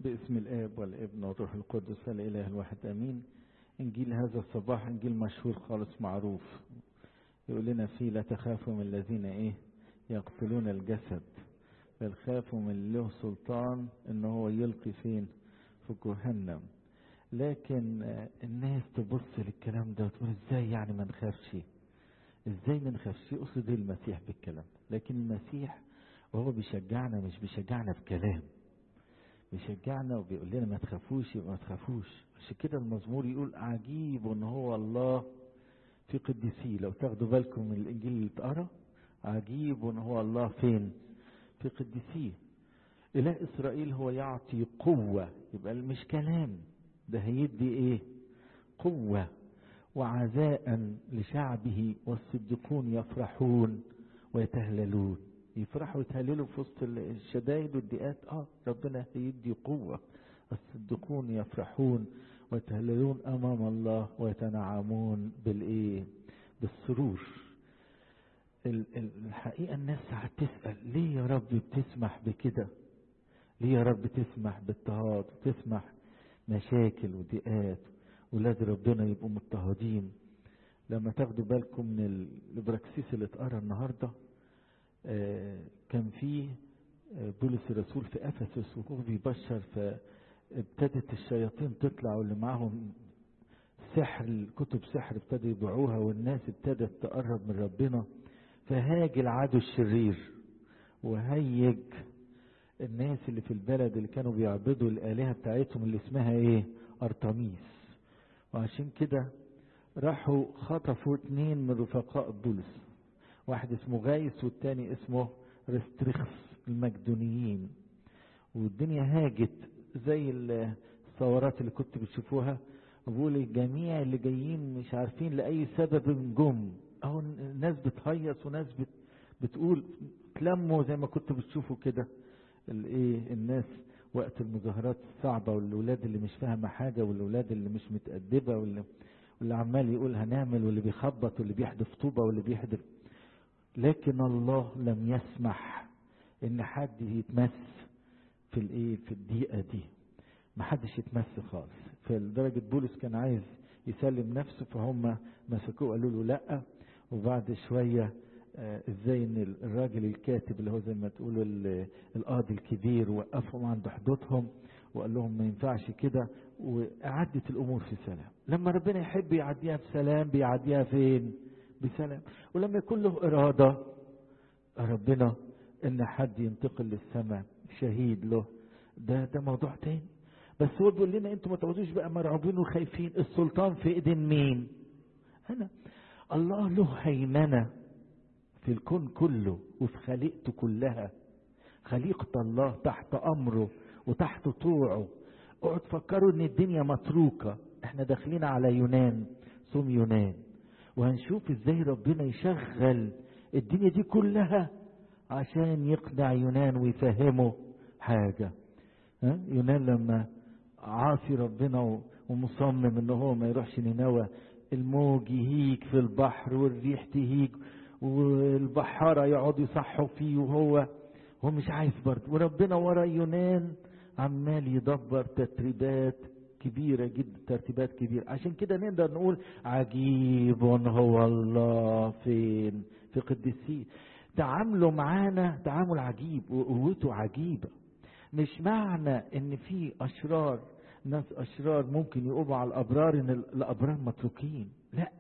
باسم الآب والابن والروح القدس الإله الواحد أمين إنجيل هذا الصباح إنجيل مشهور خالص معروف يقول لنا فيه لا تخافوا من الذين إيه يقتلون الجسد بل خافوا من له سلطان إن هو يلقي فين في جهنم لكن الناس تبص للكلام ده وتقول ازاي يعني ما نخافش ازاي ما نخافش يقصد المسيح بالكلام لكن المسيح وهو بيشجعنا مش بيشجعنا بكلام بيشجعنا وبيقول لنا ما تخافوش يبقى ما تخافوش عشان كده المزمور يقول عجيب ان هو الله في قديسيه لو تاخدوا بالكم من الانجيل اللي اتقرا عجيب ان هو الله فين في قديسيه اله اسرائيل هو يعطي قوه يبقى مش كلام ده هيدي ايه قوه وعزاء لشعبه والصديقون يفرحون ويتهللون يفرحوا ويتهللوا في وسط الشدائد والضيقات اه ربنا هيدي قوة الصديقون يفرحون ويتهللون امام الله ويتنعمون بالايه بالسرور الحقيقة الناس ساعات تسأل ليه يا رب بتسمح بكده ليه يا رب تسمح باضطهاد وتسمح مشاكل وضيقات ولاد ربنا يبقوا مضطهدين لما تاخدوا بالكم من البراكسيس اللي اتقرا النهارده آه كان في آه بولس الرسول في افسس وهو بيبشر فابتدت الشياطين تطلع واللي معاهم سحر كتب سحر ابتدوا يبيعوها والناس ابتدت تقرب من ربنا فهاج العدو الشرير وهيج الناس اللي في البلد اللي كانوا بيعبدوا الآلهة بتاعتهم اللي اسمها ايه أرتميس وعشان كده راحوا خطفوا اتنين من رفقاء بولس واحد اسمه غايس والتاني اسمه رستريخس المقدونيين والدنيا هاجت زي الثورات اللي كنت بتشوفوها بقول الجميع اللي جايين مش عارفين لأي سبب جم اهو الناس بتهيص وناس بت بتقول تلموا زي ما كنت بتشوفوا كده الايه الناس وقت المظاهرات الصعبة والولاد اللي مش فاهمة حاجة والولاد اللي مش متأدبة واللي, واللي عمال يقول هنعمل واللي بيخبط واللي بيحدف طوبة واللي بيحدف لكن الله لم يسمح ان حد يتمس في الايه في الدقيقة دي ما حدش يتمس خالص فلدرجة بولس كان عايز يسلم نفسه فهم مسكوه قالوا له لا وبعد شوية آه ازاي ان الراجل الكاتب اللي هو زي ما تقولوا القاضي الكبير وقفهم عند حدودهم وقال لهم ما ينفعش كده وعدت الامور في سلام لما ربنا يحب يعديها بسلام بيعديها فين بسلام ولما يكون له اراده ربنا ان حد ينتقل للسماء شهيد له ده ده موضوع تاني بس هو بيقول لنا انتوا ما تقعدوش بقى مرعوبين وخايفين السلطان في ايدين مين انا الله له هيمنه في الكون كله وفي خليقته كلها خليقة الله تحت أمره وتحت طوعه اقعد فكروا ان الدنيا متروكة احنا داخلين على يونان صوم يونان وهنشوف ازاي ربنا يشغل الدنيا دي كلها عشان يقنع يونان ويفهمه حاجة ها؟ يونان لما عاصي ربنا ومصمم ان هو ما يروحش نينوى الموج يهيج في البحر والريح تهيج والبحارة يقعدوا يصحوا فيه وهو هو مش عايز برضه وربنا ورا يونان عمال يدبر تتريبات كبيرة جدا ترتيبات كبيرة عشان كده نقدر نقول عجيب هو الله فين في قديسيه تعامله معانا تعامل عجيب وقوته عجيبة مش معنى ان في اشرار ناس اشرار ممكن يقوموا على الابرار ان الابرار متروكين لا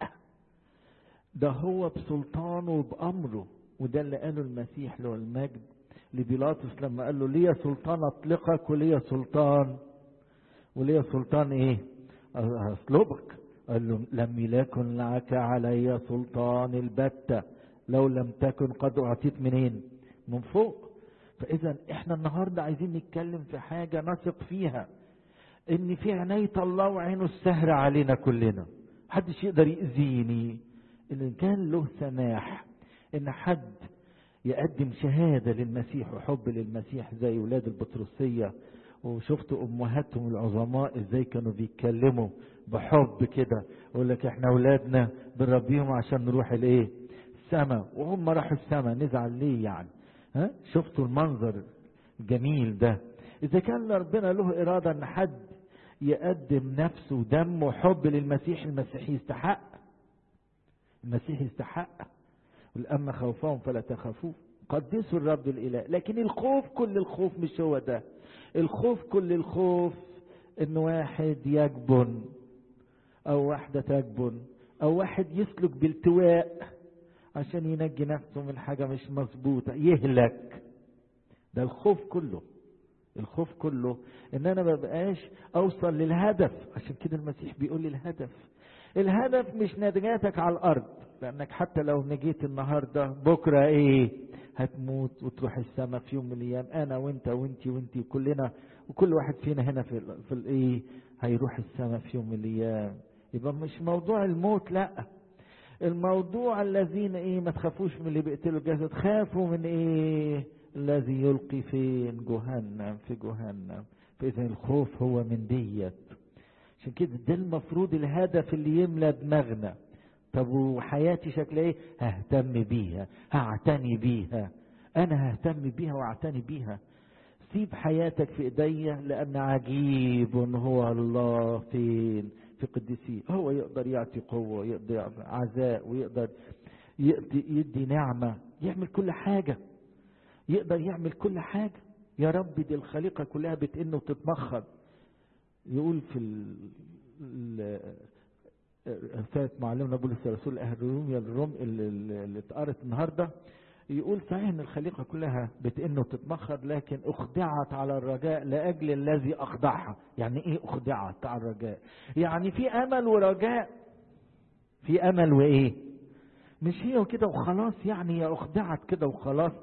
ده هو بسلطانه وبأمره وده اللي قاله المسيح له المجد لبيلاطس لما قال له ليا سلطان اطلقك وليا سلطان وليا سلطان ايه اصلبك قال له لم يكن لك علي سلطان البتة لو لم تكن قد اعطيت منين من فوق فاذا احنا النهاردة عايزين نتكلم في حاجة نثق فيها ان في عناية الله وعينه السهر علينا كلنا محدش يقدر يأذيني ان كان له سماح ان حد يقدم شهادة للمسيح وحب للمسيح زي ولاد البطرسية وشفت امهاتهم العظماء ازاي كانوا بيتكلموا بحب كده يقول لك احنا اولادنا بنربيهم عشان نروح الايه السماء وهم راحوا السماء نزعل ليه يعني ها شفتوا المنظر الجميل ده اذا كان ربنا له اراده ان حد يقدم نفسه ودمه وحب للمسيح المسيح يستحق المسيح يستحق والاما خوفهم فلا تخافوه قدسوا الرب الاله لكن الخوف كل الخوف مش هو ده الخوف كل الخوف ان واحد يجبن او واحده تجبن او واحد يسلك بالتواء عشان ينجي نفسه من حاجه مش مظبوطه يهلك ده الخوف كله الخوف كله ان انا ما بقاش اوصل للهدف عشان كده المسيح بيقول لي الهدف الهدف مش نجاتك على الارض لانك حتى لو نجيت النهارده بكره ايه هتموت وتروح السماء في يوم من الايام انا وانت وانت وانت وكلنا وكل واحد فينا هنا في ال في الايه هيروح السماء في يوم من الايام يبقى مش موضوع الموت لا الموضوع الذين ايه ما تخافوش من اللي بيقتلوا الجسد خافوا من ايه الذي يلقي فين جهنم في جهنم فاذا الخوف هو من ديت عشان كده ده المفروض الهدف اللي يملى دماغنا طب وحياتي شكلها ايه ههتم بيها هعتني بيها انا ههتم بيها واعتني بيها سيب حياتك في ايديا لان عجيب هو الله فين في قديسيه هو يقدر يعطي قوه يقدر يعطي عزاء ويقدر يدي, يدي نعمه يعمل كل حاجه يقدر يعمل كل حاجه يا رب دي الخليقه كلها بتئن وتتمخض يقول في ال فات معلمنا بولس الرسول اهل الروم الروم اللي اتقرت النهارده يقول صحيح ان الخليقه كلها بتئن وتتمخض لكن اخضعت على الرجاء لاجل الذي اخضعها يعني ايه اخضعت على الرجاء يعني في امل ورجاء في امل وايه مش هي كده وخلاص يعني يا اخضعت كده وخلاص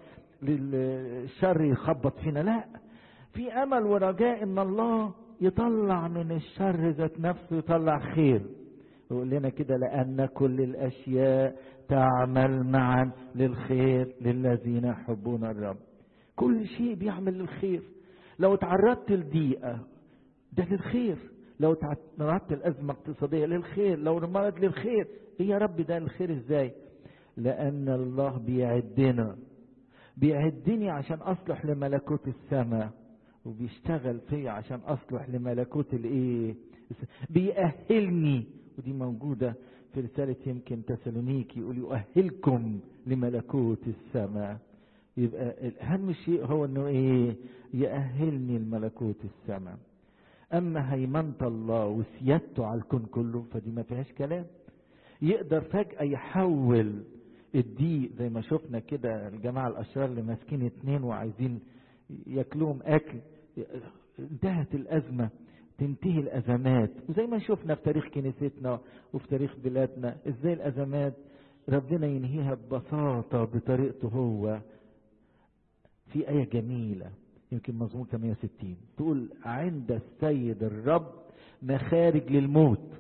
للشر يخبط فينا لا في امل ورجاء ان الله يطلع من الشر ذات نفسه يطلع خير يقول لنا كده لأن كل الأشياء تعمل معا للخير للذين يحبون الرب كل شيء بيعمل للخير لو تعرضت لضيقة ده للخير لو تعرضت لأزمة اقتصادية للخير لو المرض للخير إيه يا رب ده الخير ازاي لأن الله بيعدنا بيعدني عشان أصلح لملكوت السماء وبيشتغل فيا عشان أصلح لملكوت الإيه بيأهلني ودي موجودة في رسالة يمكن تسالونيكي يقول يؤهلكم لملكوت السماء يبقى الأهم شيء هو إنه إيه يأهلني لملكوت السماء أما هيمنة الله وسيادته على الكون كله فدي ما فيهاش كلام يقدر فجأة يحول الضيق زي ما شفنا كده الجماعة الأشرار اللي ماسكين اتنين وعايزين ياكلوهم أكل انتهت الأزمة تنتهي الأزمات وزي ما شفنا في تاريخ كنيستنا وفي تاريخ بلادنا ازاي الأزمات ربنا ينهيها ببساطة بطريقته هو في آية جميلة يمكن مزمور 68 تقول عند السيد الرب مخارج للموت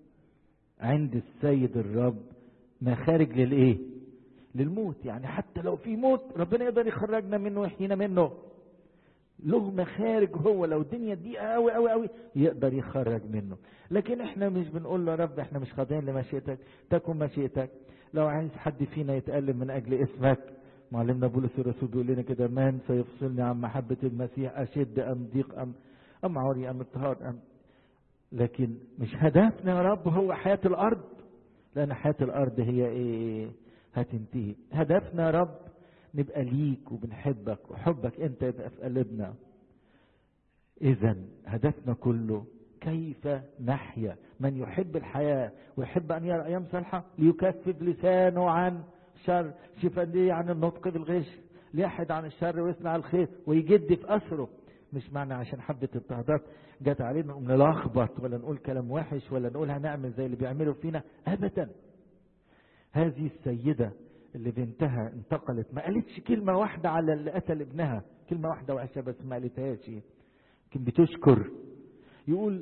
عند السيد الرب مخارج للايه للموت يعني حتى لو في موت ربنا يقدر يخرجنا منه ويحيينا منه له مخارج هو لو الدنيا ضيقه قوي قوي قوي يقدر يخرج منه لكن احنا مش بنقول له يا رب احنا مش خاضعين لمشيئتك تكن مشيئتك لو عايز حد فينا يتألم من اجل اسمك معلمنا بولس الرسول بيقول لنا كده من سيفصلني عن محبة المسيح أشد أم ضيق أم أم عري أم اضطهاد أم لكن مش هدفنا يا رب هو حياة الأرض لأن حياة الأرض هي إيه هتنتهي هدفنا يا رب نبقى ليك وبنحبك وحبك أنت يبقى في قلبنا إذا هدفنا كله كيف نحيا من يحب الحياة ويحب أن يرى أيام صالحة ليكفف لسانه عن شر شفاء ليه عن النطق بالغش ليحد عن الشر ويصنع الخير ويجد في أثره مش معنى عشان حبة اضطهادات جت علينا نقوم نلخبط ولا نقول كلام وحش ولا نقول هنعمل زي اللي بيعملوا فينا أبدا هذه السيدة اللي بنتها انتقلت ما قالتش كلمة واحدة على اللي قتل ابنها كلمة واحدة وحشة بس ما قالتهاش لكن بتشكر يقول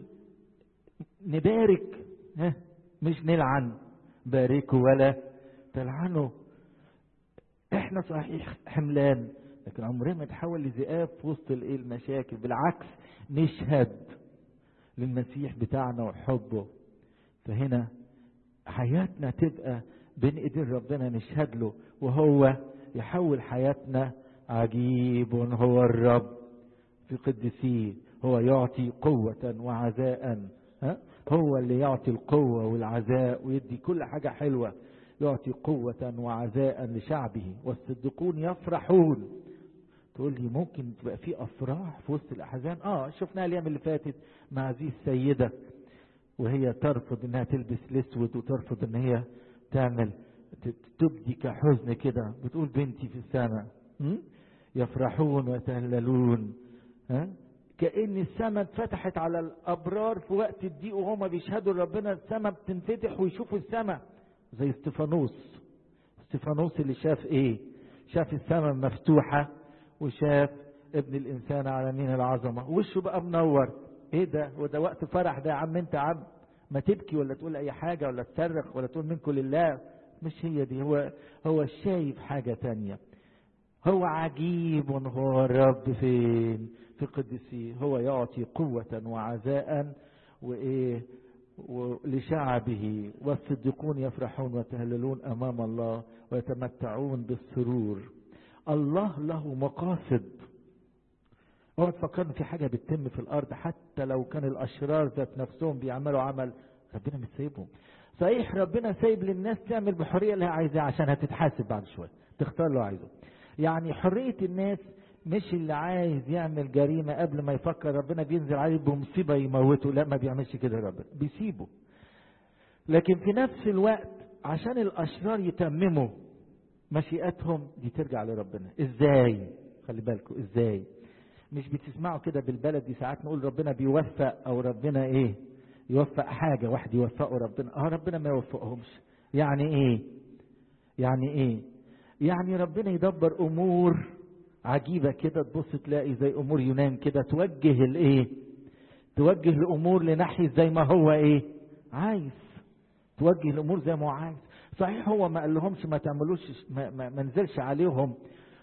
نبارك ها مش نلعن باركوا ولا تلعنوا احنا صحيح حملان لكن عمرنا ما نتحول لذئاب في وسط الايه المشاكل بالعكس نشهد للمسيح بتاعنا وحبه فهنا حياتنا تبقى بين ايدين ربنا نشهد له وهو يحول حياتنا عجيب هو الرب في في قدسيه هو يعطي قوة وعزاء ها؟ هو اللي يعطي القوة والعزاء ويدي كل حاجة حلوة يعطي قوة وعزاء لشعبه والصديقون يفرحون تقول لي ممكن تبقى في افراح في وسط الاحزان اه شفناها الايام اللي فاتت مع هذه السيده وهي ترفض انها تلبس الاسود وترفض ان هي تعمل تبدي كحزن كده بتقول بنتي في السماء يفرحون ويتهللون ها كأن السماء اتفتحت على الأبرار في وقت الضيق وهما بيشهدوا لربنا السماء بتنفتح ويشوفوا السماء زي استفانوس استفانوس اللي شاف ايه شاف السماء مفتوحة وشاف ابن الإنسان على يمين العظمة وشه بقى منور ايه ده وده وقت فرح ده يا عم انت عم ما تبكي ولا تقول اي حاجة ولا تصرخ ولا تقول منكم لله مش هي دي هو هو شايف حاجة تانية هو عجيب هو الرب فين في قدسيه هو يعطي قوة وعزاء وإيه لشعبه والصديقون يفرحون ويتهللون أمام الله ويتمتعون بالسرور الله له مقاصد اوعى تفكروا في حاجة بتتم في الأرض حتى لو كان الأشرار ذات نفسهم بيعملوا عمل ربنا مش سايبهم صحيح ربنا سايب للناس تعمل بحرية اللي هي عايزاه عشان هتتحاسب بعد شوية تختار اللي عايزه يعني حرية الناس مش اللي عايز يعمل جريمة قبل ما يفكر ربنا بينزل عليه بمصيبة يموته لا ما بيعملش كده ربنا بيسيبه لكن في نفس الوقت عشان الأشرار يتمموا مشيئتهم دي ترجع لربنا ازاي خلي بالكم ازاي مش بتسمعوا كده بالبلدي ساعات نقول ربنا بيوفق او ربنا ايه يوفق حاجة واحد يوفقه ربنا اه ربنا ما يوفقهمش يعني ايه يعني ايه يعني ربنا يدبر امور عجيبة كده تبص تلاقي زي امور يونان كده توجه الايه توجه الامور لناحية زي ما هو ايه عايز توجه الامور زي ما هو عايز صحيح هو ما قال لهمش ما تعملوش ما, ما, ما نزلش عليهم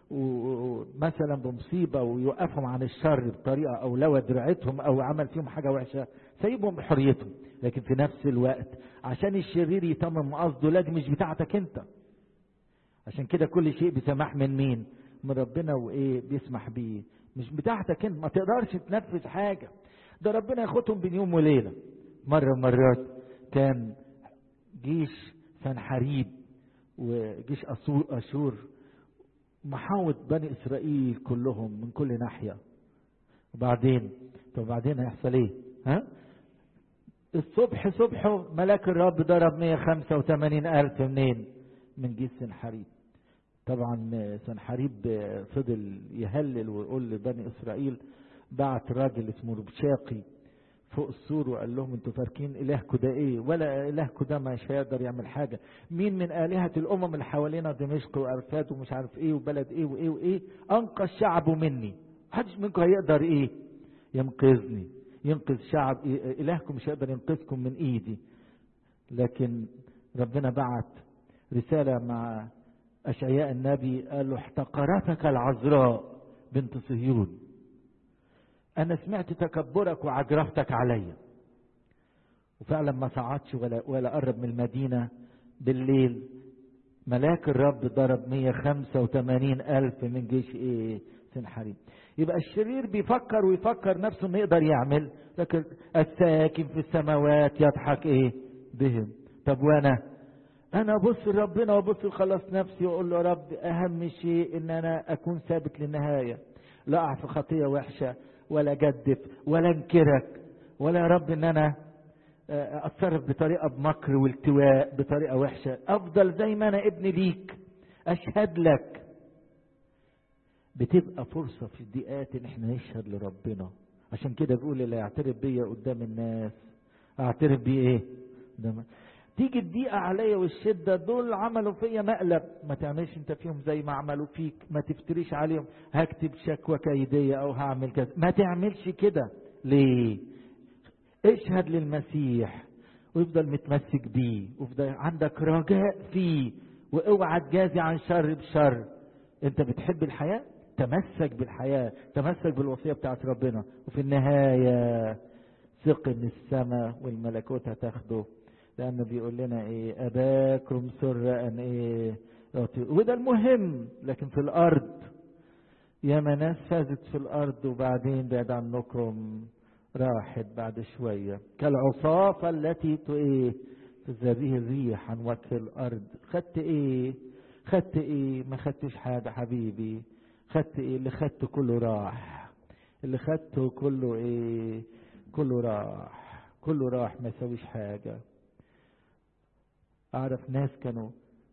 مثلا بمصيبة ويوقفهم عن الشر بطريقة أو لوى درعتهم أو عمل فيهم حاجة وحشة سيبهم بحريتهم لكن في نفس الوقت عشان الشرير يتمم قصده لا دي مش بتاعتك أنت عشان كده كل شيء بسماح من مين من ربنا وإيه بيسمح بيه مش بتاعتك أنت ما تقدرش تنفذ حاجة ده ربنا ياخدهم بين يوم وليلة مرة مرات كان جيش سنحريب وجيش أشور محاوط بني إسرائيل كلهم من كل ناحية وبعدين طب بعدين هيحصل ايه ها الصبح صبحه ملاك الرب ضرب 185 ألف منين من جيش سنحريب طبعا سنحريب فضل يهلل ويقول لبني إسرائيل بعت راجل اسمه ربشاقي فوق السور وقال لهم انتوا فاركين الهكم ده ايه ولا الهكم ده مش هيقدر يعمل حاجه مين من الهه الامم اللي حوالينا دمشق وارفات ومش عارف ايه وبلد ايه وايه وايه انقذ شعبه مني محدش منكم هيقدر ايه ينقذني ينقذ شعب الهكم مش هيقدر ينقذكم من ايدي لكن ربنا بعت رساله مع اشعياء النبي قال له احتقرتك العذراء بنت صهيون انا سمعت تكبرك وعجرفتك عليا وفعلا ما صعدش ولا ولا قرب من المدينه بالليل ملاك الرب ضرب 185 ألف من جيش إيه سنحريب يبقى الشرير بيفكر ويفكر نفسه انه يقدر يعمل لكن الساكن في السماوات يضحك ايه بهم طب وانا انا ابص لربنا وابص لخلاص نفسي واقول له يا رب اهم شيء ان انا اكون ثابت للنهايه لا اقع في خطيه وحشه ولا جدف ولا انكرك ولا يا رب ان انا اتصرف بطريقه بمكر والتواء بطريقه وحشه افضل زي ما انا ابن ليك اشهد لك بتبقى فرصه في الدقات ان احنا نشهد لربنا عشان كده بيقول اللي يعترف بيا قدام الناس اعترف بيه ايه قدام تيجي الضيقه عليا والشده دول عملوا فيا مقلب ما تعملش انت فيهم زي ما عملوا فيك ما تفتريش عليهم هكتب شكوى كيديه او هعمل كذا ما تعملش كده ليه اشهد للمسيح ويفضل متمسك بيه ويفضل عندك رجاء فيه واوعى تجازي عن شر بشر انت بتحب الحياه تمسك بالحياه تمسك بالوصيه بتاعت ربنا وفي النهايه ثق ان السماء والملكوت هتاخده لانه بيقول لنا ايه اباكم سر ان ايه يعطي وده المهم لكن في الارض ياما ناس فازت في الارض وبعدين بعد عنكم راحت بعد شوية كالعصافة التي ايه تزريه الريح عن وجه الارض خدت ايه خدت ايه ما خدتش حاجة حبيبي خدت ايه اللي خدته كله راح اللي خدته كله ايه كله راح كله راح ما يسويش حاجة اعرف ناس كانوا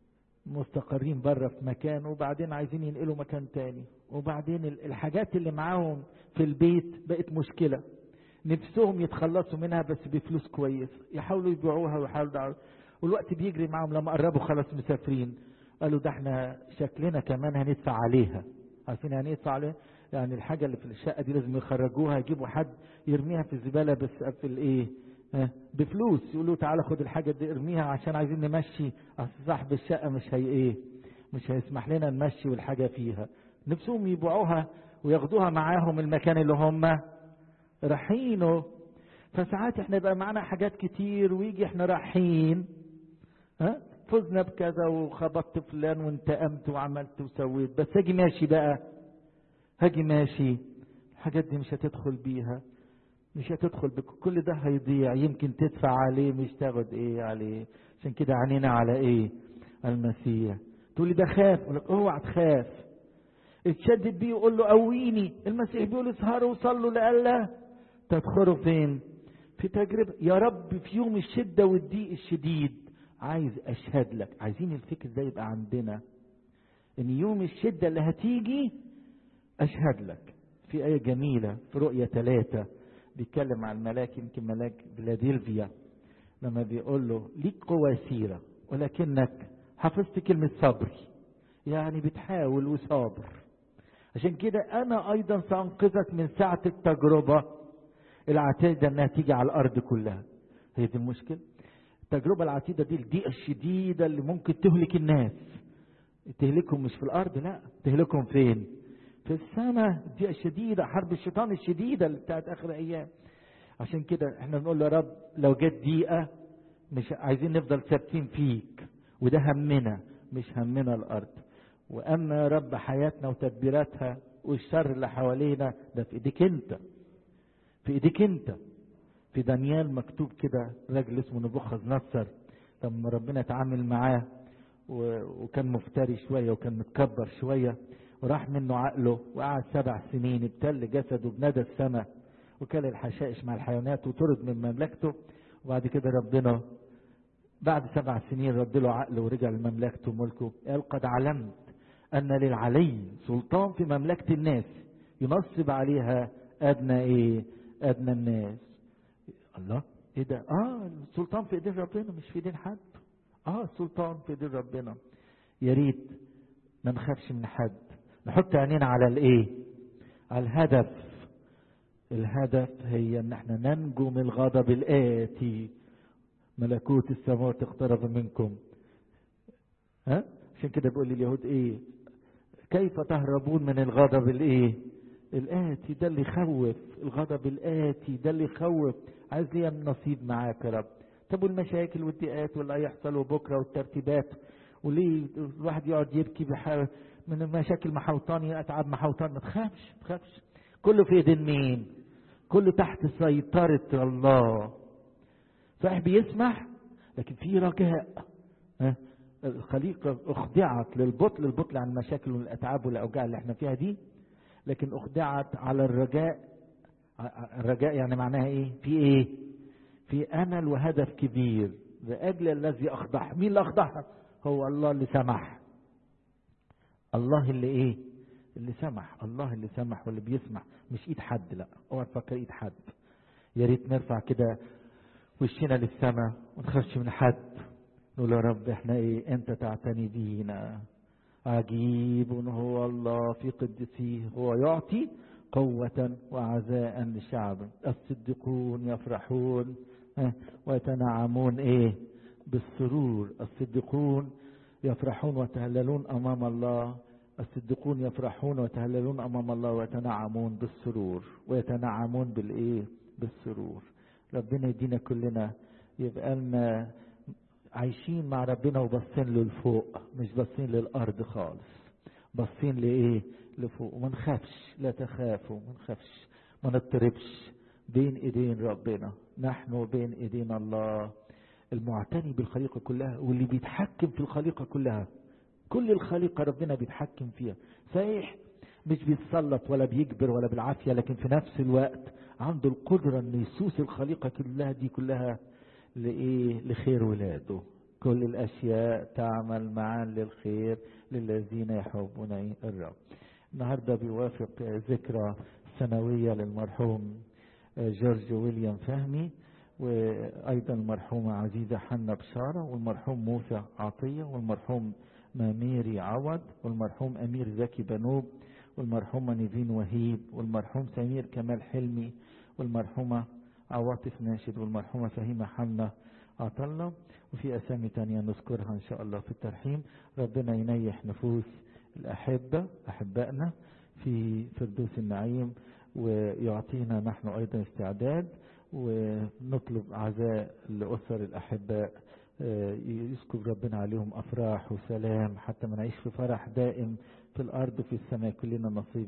مستقرين بره في مكان وبعدين عايزين ينقلوا مكان تاني وبعدين الحاجات اللي معاهم في البيت بقت مشكلة نفسهم يتخلصوا منها بس بفلوس كويس يحاولوا يبيعوها ويحاولوا دعوا. والوقت بيجري معاهم لما قربوا خلاص مسافرين قالوا ده احنا شكلنا كمان هندفع عليها عارفين يعني ايه يدفع عليها يعني الحاجة اللي في الشقة دي لازم يخرجوها يجيبوا حد يرميها في الزبالة بس في الايه اه بفلوس يقولوا تعالى خد الحاجة دي ارميها عشان عايزين نمشي اصل صاحب الشقة مش هي ايه مش هيسمح لنا نمشي والحاجة فيها نفسهم يبيعوها وياخدوها معاهم المكان اللي هم رايحينه فساعات احنا يبقى معانا حاجات كتير ويجي احنا رايحين ها فزنا بكذا وخبطت فلان وانتقمت وعملت وسويت بس هاجي ماشي بقى هاجي ماشي الحاجات دي مش هتدخل بيها مش هتدخل بك كل ده هيضيع يمكن تدفع عليه مش تاخد ايه عليه عشان كده عنينا على ايه المسيح تقول لي ده خاف اقول لك اوعى تخاف اتشدد بيه وقول له قويني المسيح بيقول اسهروا وصلوا لألا تدخلوا فين في تجربة يا رب في يوم الشدة والضيق الشديد عايز اشهد لك عايزين الفكر ده يبقى عندنا ان يوم الشدة اللي هتيجي اشهد لك في آية جميلة في رؤية ثلاثة بيتكلم عن الملاك يمكن ملاك فيلادلفيا لما بيقول له ليك قوة سيرة ولكنك حفظت كلمة صبري يعني بتحاول وصابر عشان كده انا ايضا سانقذك من ساعة التجربة العتيدة انها تيجي على الارض كلها هي دي المشكلة التجربة العتيدة دي الضيقة الشديدة اللي ممكن تهلك الناس تهلكهم مش في الارض لا تهلكهم فين في السماء الضيقة الشديدة حرب الشيطان الشديدة اللي بتاعت اخر ايام عشان كده احنا بنقول يا رب لو جت ضيقة مش عايزين نفضل ثابتين فيك وده همنا مش همنا الارض واما يا رب حياتنا وتدبيراتها والشر اللي حوالينا ده في ايديك انت في ايديك انت في دانيال مكتوب كده راجل اسمه نبوخذ نصر لما ربنا اتعامل معاه وكان مفتري شويه وكان متكبر شويه وراح منه عقله وقعد سبع سنين ابتل جسده بندى السماء وكل الحشائش مع الحيوانات وطرد من مملكته وبعد كده ربنا بعد سبع سنين رد له عقله ورجع لمملكته وملكه قال قد علمت أن للعلي سلطان في مملكة الناس ينصب عليها أدنى إيه أدنى الناس الله إيه ده آه السلطان في إيدين ربنا مش في إيدين حد آه السلطان في إيدين ربنا يا ريت ما نخافش من حد نحط عينينا على الإيه على الهدف الهدف هي ان احنا ننجو من الغضب الآتي ملكوت السماوات اقترب منكم ها عشان كده بيقول اليهود ايه كيف تهربون من الغضب الايه الآتي ده اللي يخوف الغضب الآتي ده اللي يخوف عايز لي النصيب معاك يا رب طب والمشاكل والضيقات واللي هيحصل وبكره والترتيبات وليه الواحد يقعد يبكي بحال من المشاكل محوطاني اتعب محوطاني ما تخافش ما تخافش كله في ايدين مين كله تحت سيطرة الله صحيح بيسمح لكن في رجاء ها الخليقة اخضعت للبطل البطل عن المشاكل والاتعاب والاوجاع اللي احنا فيها دي لكن اخضعت على الرجاء الرجاء يعني معناها ايه في ايه في امل وهدف كبير لاجل الذي اخضع مين اللي اخضعها هو الله اللي سمح الله اللي ايه اللي سمح الله اللي سمح واللي بيسمح مش ايد حد لا اوعى تفكر ايد حد يا ريت نرفع كده وشنا للسماء ونخافش من حد نقول يا رب احنا ايه انت تعتني بينا عجيب هو الله في قدسيه هو يعطي قوة وعزاء لشعبه الصديقون يفرحون ويتنعمون ايه بالسرور الصديقون يفرحون ويتهللون امام الله الصديقون يفرحون ويتهللون امام الله ويتنعمون بالسرور ويتنعمون بالايه بالسرور ربنا يدينا كلنا يبقى لنا عايشين مع ربنا وبصين له لفوق مش باصين للارض خالص باصين لايه لفوق وما نخافش لا تخافوا ما نخافش ما نضطربش بين ايدين ربنا نحن وبين ايدين الله المعتني بالخليقة كلها واللي بيتحكم في الخليقة كلها كل الخليقة ربنا بيتحكم فيها صحيح مش بيتسلط ولا بيجبر ولا بالعافية لكن في نفس الوقت عنده القدرة انه يسوس الخليقة كلها دي كلها لإيه لخير ولاده كل الأشياء تعمل معا للخير للذين يحبون الرب النهاردة بيوافق ذكرى سنوية للمرحوم جورج ويليام فهمي وأيضا المرحومة عزيزة حنا بشارة والمرحوم موسى عطية والمرحوم ماميري عوض والمرحوم أمير زكي بنوب والمرحومة نيفين وهيب والمرحوم سمير كمال حلمي والمرحومة عواطف ناشد والمرحومة فهيمة حنا عطلة وفي أسامي تانية نذكرها إن شاء الله في الترحيم ربنا ينيح نفوس الأحبة أحبائنا في فردوس النعيم ويعطينا نحن أيضا استعداد ونطلب عزاء لأسر الأحباء يسكب ربنا عليهم أفراح وسلام حتى ما نعيش في فرح دائم في الأرض وفي السماء كلنا نصيب